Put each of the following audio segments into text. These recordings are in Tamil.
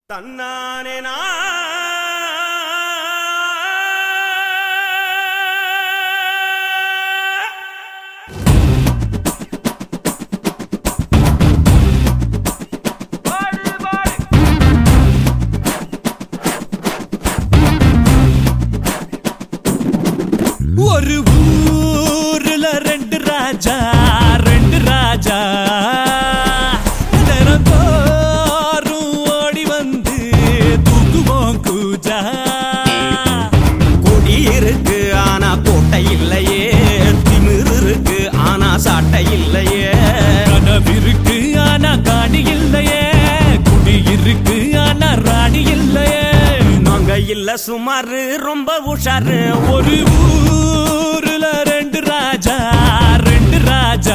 தன்னானே ஒரு ஊர்ல ரெண்டு ராஜா ரெண்டு ராஜா தினந்தோறும் ஓடி வந்து தூக்குவோம் கூஜா கொடி இருக்கு ஆனா கோட்டை இல்லையே திமிரு இருக்கு ஆனா சாட்டை இல்லையே கனவிருக்கு ஆனா காணி இல்லையே குடி இருக்கு ஆனா ராணி இல்லையே நாங்க இல்ல சுமாரு ரொம்ப உஷாரு ஒரு ஊர்ல ரெண்டு ராஜா ரெண்டு ராஜா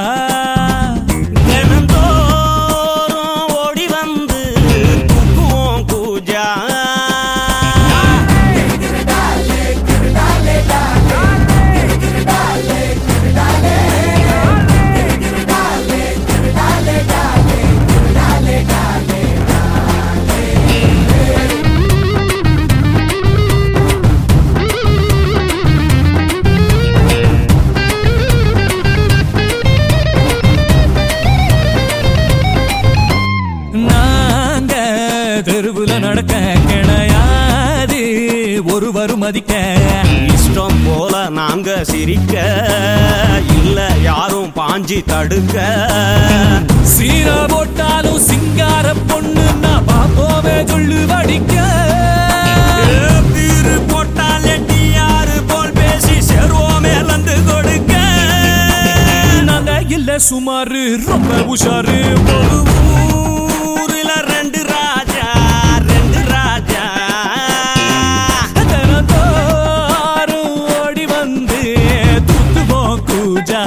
தினந்தோறும் ஓடி வந்து தூக்குவோம் கூஜா நாங்க தெருவுல நடக்க கிடையாது ஒருவரும் மதிக்க இஷ்டம் போல நாங்க சிரிக்க இல்ல யாரும் பாஞ்சி தடுக்க சீரா போட்டாலும் சிங்கார பொண்ணு நான் பாப்போமே சொல்லு வடிக்க தீரு போட்டாலே டியாரு போல் பேசி செருவோமே வந்து கொடுக்க நாங்க இல்ல சுமாரு ரொம்ப உஷாரு ஒரு ஊருல ரெண்டு ராஜா ரெண்டு ராஜா தினந்தோறும் ஓடி வந்து தூக்குவோம் கூஜா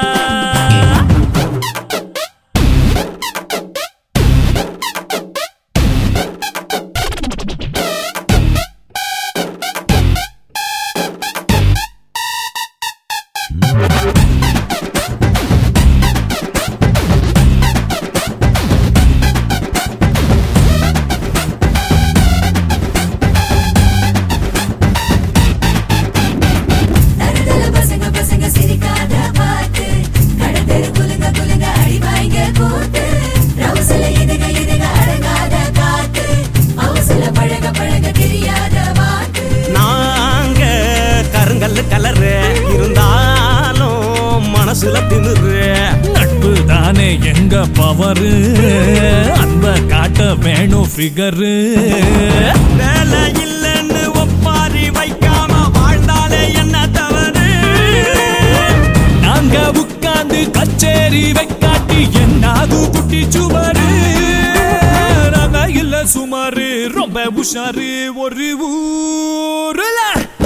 தருதல பசங்க பசங்க சிரிக்காத பாட்டு கடத்தெரு குலுங்க குலுங்க அடிவாய்ங்க கூத்து ரவுசல இதுக இதுக அடங்காத காத்து அவசல பழக பழக தெரியாத வாட்டு நாங்க கருங்கல் கலரு இருந்தாலும் மனசுல திமிரு நட்பு தானே எங்க பவரு அன்ப காட்ட வேணும் ஃபிகரு வேலை இல்லைன்னு ஒப்பாரி வைக்காம வாழ்ந்தாலே என்ன தவறு நாங்க உட்கார்ந்து கச்சேரி வைக்காட்டி என்னாகு குட்டி சுவரு நாங்க இல்ல சுமாரு ரொம்ப உஷாரு ஒரு ஊருல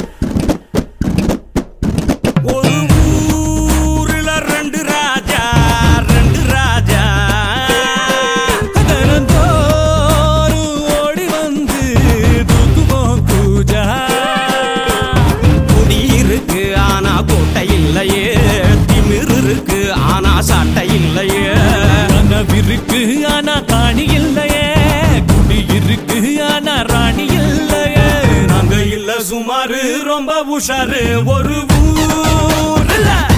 ஒரு ஊருல ரெண்டு ராஜா ரெண்டு ராஜா தினந்தோறும் ஓடி வந்து தூக்குவோம் கூஜா குடி இருக்கு ஆனா கோட்டை இல்லையே திமிரு இருக்கு ஆனா சாட்டை இல்லையே கனவிருக்கு ஆனா காணி இல்லையே குடி இருக்கு ஆனா ராணி இல்லையே நாங்க இல்ல சுமாரு ரொம்ப உஷாரு ஒரு ஊர்ல